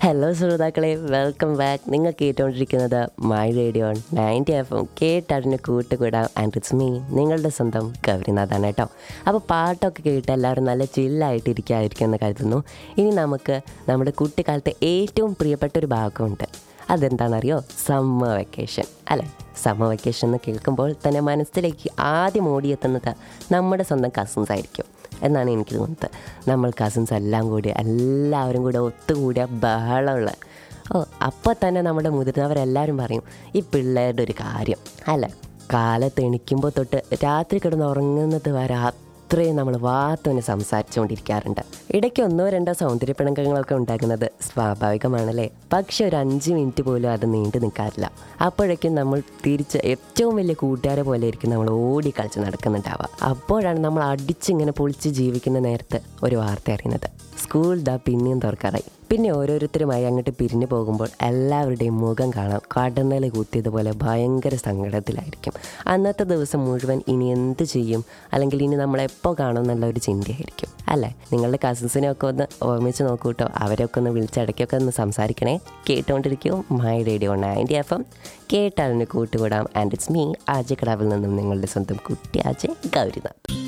hello ശ്രോതാക്കളെ welcome back നിങ്ങൾ കേട്ടുകൊണ്ടിരിക്കുന്നത് my radio ninety F M കേട്ടറിന് കൂട്ടുകൂടാം ആൻഡ് ഇറ്റ്സ് മീ നിങ്ങളുടെ സ്വന്തം ഗൗരിനാഥാണ് കേട്ടോ അപ്പോൾ പാട്ടൊക്കെ കേട്ട് എല്ലാവരും നല്ല ചില്ലായിട്ട് ഇരിക്കാതിരിക്കും എന്ന് കരുതുന്നു ഇനി നമുക്ക് നമ്മുടെ കുട്ടിക്കാലത്തെ ഏറ്റവും പ്രിയപ്പെട്ട ഒരു ഭാഗമുണ്ട് അതെന്താണെന്നറിയോ സമ്മർ വെക്കേഷൻ അല്ലേ സമ്മർ വെക്കേഷൻ എന്ന് കേൾക്കുമ്പോൾ തന്നെ മനസ്സിലേക്ക് ആദ്യം ഓടിയെത്തുന്നത് നമ്മുടെ സ്വന്തം കസിൻസ് ആയിരിക്കും എന്നാണ് എനിക്ക് തോന്നുന്നത് നമ്മൾ കസിൻസ് എല്ലാം കൂടി എല്ലാവരും കൂടെ ഒത്തുകൂടിയ ബഹളമുള്ള ഓ അപ്പോൾ തന്നെ നമ്മുടെ മുതിർന്നവരെല്ലാവരും പറയും ഈ പിള്ളേരുടെ ഒരു കാര്യം അല്ലേ കാലത്ത് എണിക്കുമ്പോൾ തൊട്ട് രാത്രി കിടന്ന് ഉറങ്ങുന്നത് വരെ അത്രയും നമ്മൾ വാത്തോനെ സംസാരിച്ചുകൊണ്ടിരിക്കാറുണ്ട് ഇടയ്ക്ക് ഒന്നോ രണ്ടോ സൗന്ദര്യപ്പിണക്കങ്ങളൊക്കെ ഉണ്ടാകുന്നത് സ്വാഭാവികമാണല്ലേ പക്ഷെ ഒരു അഞ്ച് മിനിറ്റ് പോലും അത് നീണ്ടു നിൽക്കാറില്ല അപ്പോഴേക്കും നമ്മൾ തിരിച്ച് ഏറ്റവും വലിയ കൂട്ടുകാരെ പോലെ ആയിരിക്കും നമ്മൾ ഓടി കളിച്ച് നടക്കുന്നുണ്ടാവുക അപ്പോഴാണ് നമ്മൾ അടിച്ചിങ്ങനെ പൊളിച്ച് ജീവിക്കുന്ന നേരത്ത് ഒരു വാർത്ത അറിയുന്നത് സ്കൂൾ ദാ പിന്നെയും തുറക്കാറായി പിന്നെ ഓരോരുത്തരുമായി അങ്ങോട്ട് പിരിഞ്ഞു പോകുമ്പോൾ എല്ലാവരുടെയും മുഖം കാണാം കടന്നൽ കുത്തിയതുപോലെ ഭയങ്കര സങ്കടത്തിലായിരിക്കും അന്നത്തെ ദിവസം മുഴുവൻ ഇനി എന്ത് ചെയ്യും അല്ലെങ്കിൽ ഇനി നമ്മളെപ്പോൾ കാണും എന്നുള്ള ഒരു ചിന്തയായിരിക്കും അല്ലേ നിങ്ങളുടെ കസിൻസിനെ ഒക്കെ ഒന്ന് ഓർമ്മിച്ച് നോക്കൂ കേട്ടോ അവരൊക്കെ ഒന്ന് വിളിച്ചിടയ്ക്കൊക്കെ ഒന്ന് സംസാരിക്കണേ കേട്ടുകൊണ്ടിരിക്കും my radio ninety F M കേട്ടറിന് കൂട്ടുകൂടാം ആൻഡ് ഇറ്റ്സ് മീ ആജ് കടാവിൽ നിന്നും നിങ്ങളുടെ സ്വന്തം കുട്ടി ആജ് ഗൗരിനാഥ്